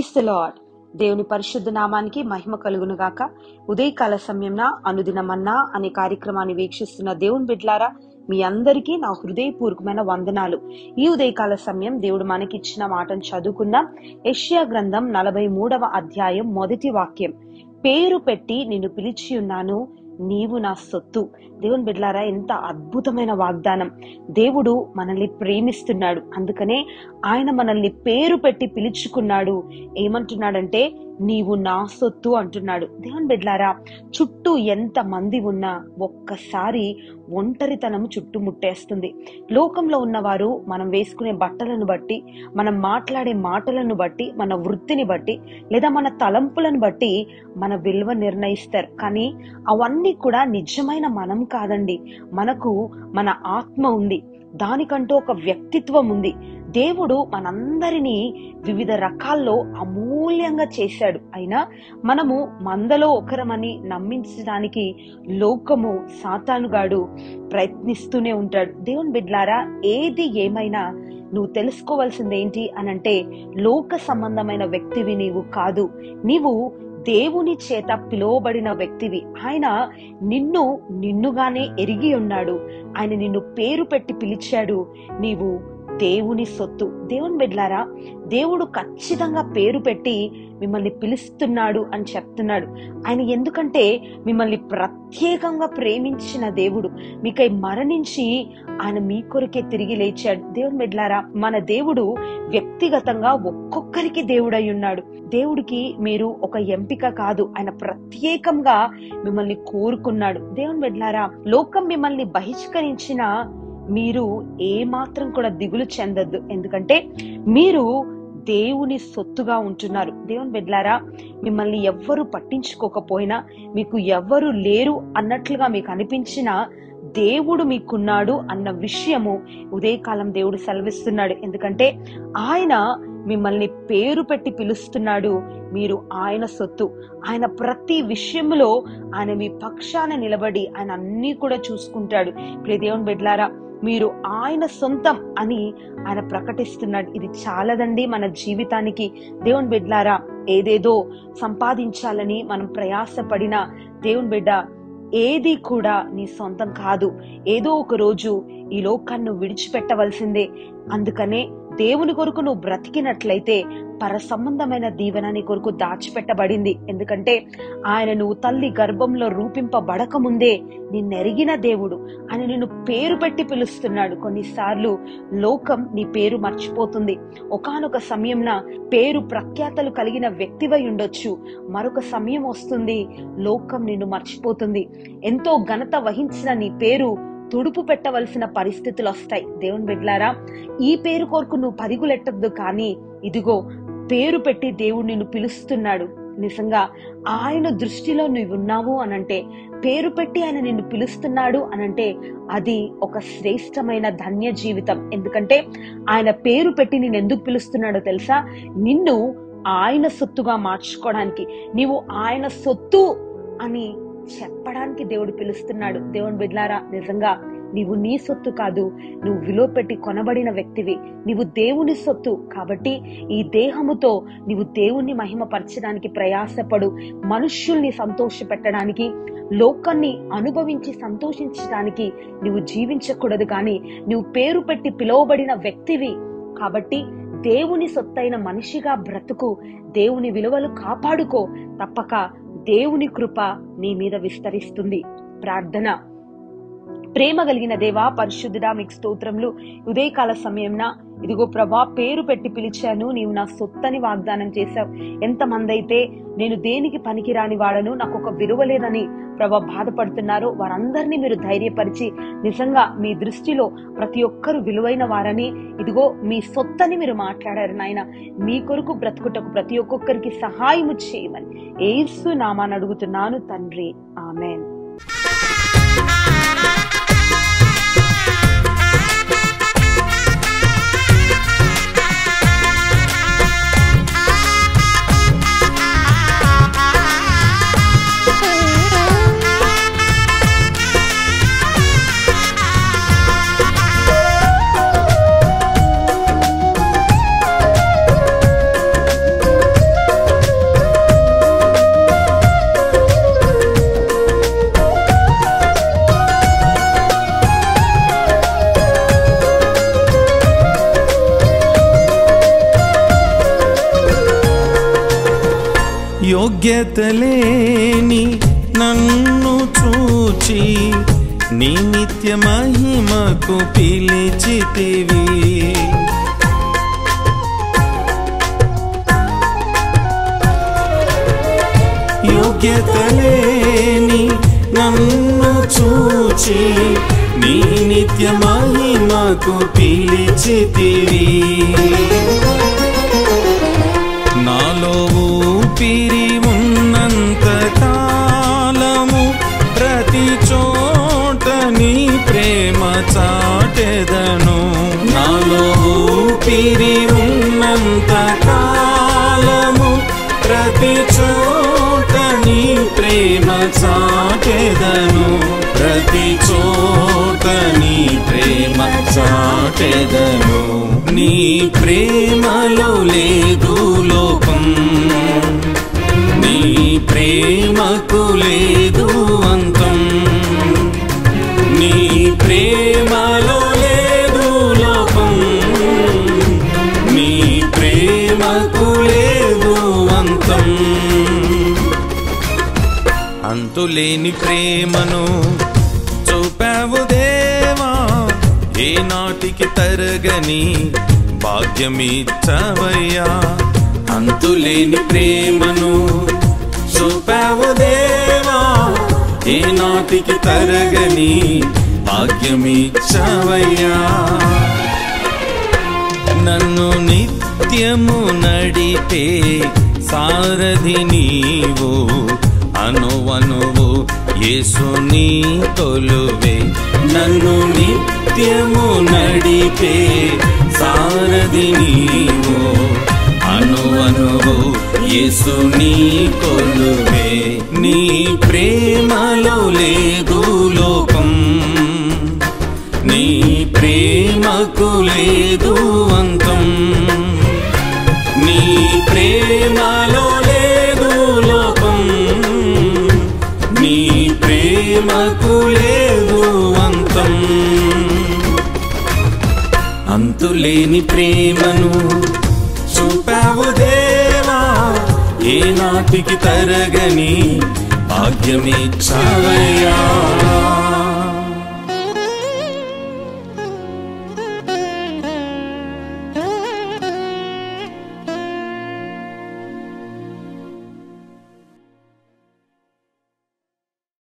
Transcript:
price the lord దేవుని పరిశుద్ధ నామానికి మహిమ కలుగును గాక ఉదయకాల సమయంన అనుదినమన్నా అనే కార్యక్రమాన్ని వీక్షిస్తున్న దేవుని బిడ్లారా మీ అందరికీ నా హృదయపూర్వకమైన వందనాలు ఈ ఉదయకాల సమయం దేవుడు మనకిచ్చిన మాటను చదువుకుందాం యెషయా గ్రంథం నలభై మూడవ అధ్యాయం మొదటి వాక్యం పేరు పెట్టి నిన్ను పిలిచి ఉన్నాను నీవు నా సొత్తు దేవుని బిడ్లారా ఎంత అద్భుతమైన వాగ్దానం దేవుడు మనల్ని ప్రేమిస్తున్నాడు అందుకనే ఆయన మనల్ని పేరు పెట్టి పిలుచుకున్నాడు ఏమంటున్నాడంటే నీవు నా సొత్తు అంటున్నాడు దేవుని బిడ్లారా చుట్టూ ఎంత మంది ఉన్నా ఒక్కసారి ఒంటరితనం చుట్టుముట్టేస్తుంది లోకంలో ఉన్నవారు మనం వేసుకునే బట్టలను బట్టి మనం మాట్లాడే మాటలను బట్టి మన వృత్తిని బట్టి లేదా మన తలంపులను బట్టి మన విలువ నిర్ణయిస్తారు కానీ అవన్నీ కూడా నిజమైన మనం కాదండి మనకు మన ఆత్మ ఉంది దానికంటూ ఒక వ్యక్తిత్వం ఉంది దేవుడు మనందరినీ వివిధ రకాల్లో అమూల్యంగా చేశాడు అయినా మనము మందలో ఒకరమని నమ్మించడానికి లోకము సాతానుగాడు ప్రయత్నిస్తూనే ఉంటాడు దేవుని బిడ్లారా ఏది ఏమైనా నువ్వు తెలుసుకోవాల్సింది ఏంటి అనంటే లోక సంబంధమైన వ్యక్తివి నీవు కాదు నీవు దేవుని చేత పిలువబడిన వ్యక్తివి ఆయన నిన్ను నిన్నుగానే ఎరిగి ఉన్నాడు ఆయన నిన్ను పేరు పెట్టి పిలిచాడు నీవు దేవుని సొత్తు దేవుని బిడ్లారా దేవుడు ఖచ్చితంగా పేరు పెట్టి మిమ్మల్ని పిలుస్తున్నాడు అని చెప్తున్నాడు ఆయన ఎందుకంటే మిమ్మల్ని ప్రత్యేకంగా ప్రేమించిన దేవుడు మీకై మరణించి ఆయన మీ కొరకే తిరిగి లేచాడు దేవుని బిడ్లారా మన దేవుడు వ్యక్తిగతంగా ఒక్కొక్కరికి దేవుడై ఉన్నాడు దేవుడికి మీరు ఒక ఎంపిక కాదు ఆయన ప్రత్యేకంగా మిమ్మల్ని కోరుకున్నాడు దేవుని బిడ్లారా లోకం మిమ్మల్ని బహిష్కరించిన మీరు ఏ మాత్రం కూడా దిగులు చెందొద్దు ఎందుకంటే మీరు దేవుని సొత్తుగా ఉంటున్నారు దేవుని బిడ్లారా మిమ్మల్ని ఎవ్వరు పట్టించుకోకపోయినా మీకు ఎవ్వరు లేరు అన్నట్లుగా మీకు అనిపించినా దేవుడు మీకున్నాడు అన్న విషయము ఉదయకాలం దేవుడు సెలవిస్తున్నాడు ఎందుకంటే ఆయన మిమ్మల్ని పేరు పెట్టి పిలుస్తున్నాడు మీరు ఆయన సొత్తు ఆయన ప్రతి విషయంలో ఆయన మీ పక్షాన నిలబడి ఆయన అన్ని కూడా చూసుకుంటాడు ఇప్పుడు దేవుని బిడ్లారా మీరు ఆయన సొంతం అని ఆయన ప్రకటిస్తున్నాడు ఇది చాలదండి మన జీవితానికి దేవుని బిడ్లారా ఏదేదో సంపాదించాలని మనం ప్రయాసపడిన దేవుని బిడ్డ ఏది కూడా నీ సొంతం కాదు ఏదో ఒక రోజు ఈ లోకాన్ని నువ్వు విడిచిపెట్టవలసిందే అందుకనే దేవుని కొరకు నువ్వు బ్రతికినట్లయితే పర సంబంధమైన దీవెన నీ కొరకు దాచిపెట్టబడింది ఎందుకంటే ఆయన నువ్వు తల్లి గర్భంలో రూపింపబడక ముందే నిన్నెరిగిన దేవుడు ఆయన నిన్ను పేరు పెట్టి పిలుస్తున్నాడు కొన్నిసార్లు లోకం నీ పేరు మర్చిపోతుంది ఒకనొక సమయంన పేరు ప్రఖ్యాతలు కలిగిన వ్యక్తివై ఉండొచ్చు మరొక సమయం వస్తుంది లోకం నిన్ను మర్చిపోతుంది ఎంతో ఘనత వహించిన నీ పేరు తుడుపు పెట్టవలసిన పరిస్థితులు వస్తాయి దేవుని బిడ్లారా ఈ పేరు కొరకు నువ్వు పరుగులెట్టద్దు కానీ ఇదిగో పేరు పెట్టి దేవుడు నిన్ను పిలుస్తున్నాడు నిజంగా ఆయన దృష్టిలో నువ్వు ఉన్నావు అనంటే పేరు పెట్టి ఆయన నిన్ను పిలుస్తున్నాడు అనంటే అది ఒక శ్రేష్టమైన ధన్య జీవితం ఎందుకంటే ఆయన పేరు పెట్టి నేను ఎందుకు పిలుస్తున్నాడో తెలుసా నిన్ను ఆయన సొత్తుగా మార్చుకోవడానికి నీవు ఆయన సొత్తు అని చెప్పడానికి దేవుడు పిలుస్తున్నాడు దేవుని బిడ్లారా నిజంగా నీవు నీ సొత్తు కాదు నువ్వు విలువ పెట్టి కొనబడిన వ్యక్తివి నీవు దేవుని సొత్తు కాబట్టి ఈ దేహముతో నీవు దేవుణ్ణి మహిమపరచడానికి ప్రయాసపడు మనుష్యుల్ని సంతోష పెట్టడానికి లోకాన్ని అనుభవించి సంతోషించడానికి నువ్వు జీవించకూడదు కానీ నువ్వు పేరు పెట్టి పిలువబడిన వ్యక్తివి కాబట్టి దేవుని సొత్తైన మనిషిగా బ్రతుకు దేవుని విలువలు కాపాడుకో తప్పక దేవుని కృప నీ మీద విస్తరిస్తుంది ప్రార్థన ప్రేమ కలిగిన దేవా పరిశుద్ధుడా మీకు స్తోత్రములు ఉదయకాల సమయంన ఇదిగో ప్రభా పేరు పెట్టి పిలిచాను నీవు నా సొత్తని వాగ్దానం చేశావు ఎంతమంది అయితే నేను దేనికి పనికిరాని వాడను నాకు ఒక విలువ లేదని ప్రభా బాధపడుతున్నారో వారందరినీ మీరు ధైర్యపరిచి నిజంగా మీ దృష్టిలో ప్రతి ఒక్కరు విలువైన వారని ఇదిగో మీ సొత్తని మీరు మాట్లాడారు నాయన మీ కొరకు బ్రతుకుటకు ప్రతి ఒక్కొక్కరికి సహాయము చేయమని ఏసు నామాన్ని అడుగుతున్నాను తండ్రి ఆమెన్ ఆ యోగ్యత లేని నన్ను చూచి నీ నిత్య మహిమకు పిలిచితివి యోగ్యత లేని నన్ను చూచి నీ నిత్య మహిమకు పిలిచితివి నాలో ఊపిరి ఉన్నంత కాలము ప్రతి చోట నీ ప్రేమ చాటెదను నాలో ఊపిరి ఉన్నంత కాలము ప్రతి చోట నీ ప్రేమ చాటెదను ప్రతి చోట నీ ప్రేమ చాటెదను నీ ప్రేమలో లేదు లోపం నీ ప్రేమకు లేదు అంతం నీ ప్రేమలో లేదు లోపం నీ ప్రేమకు లేదు అంతం అంతులేని ప్రేమను చూపావు దేవా ఏ నాటికి తరగని భాగ్యమిచ్చవయ్యా అంతులేని ప్రేమను చూపావు దేవా ఏ నాటికి తరగని భాగ్యమిచ్చవయ్యా నన్ను నిత్యము నడిపే సారథి నీవు అనువనువు యేసుని కొలువే నన్ను నిత్యము నడిపే సారథి నీవు అనువనువు యేసుని కొలువే నీ ప్రేమలో లేదు లోపం నీ ప్రేమకు లేదు అంతం నీ ప్రేమలో లేదు లోపం నీ ప్రేమకు లేదు అంతం అంతులేని ప్రేమను చూపావు దేవా ఏ నాటికి తరగని భాగ్యమిచ్చావయ్యా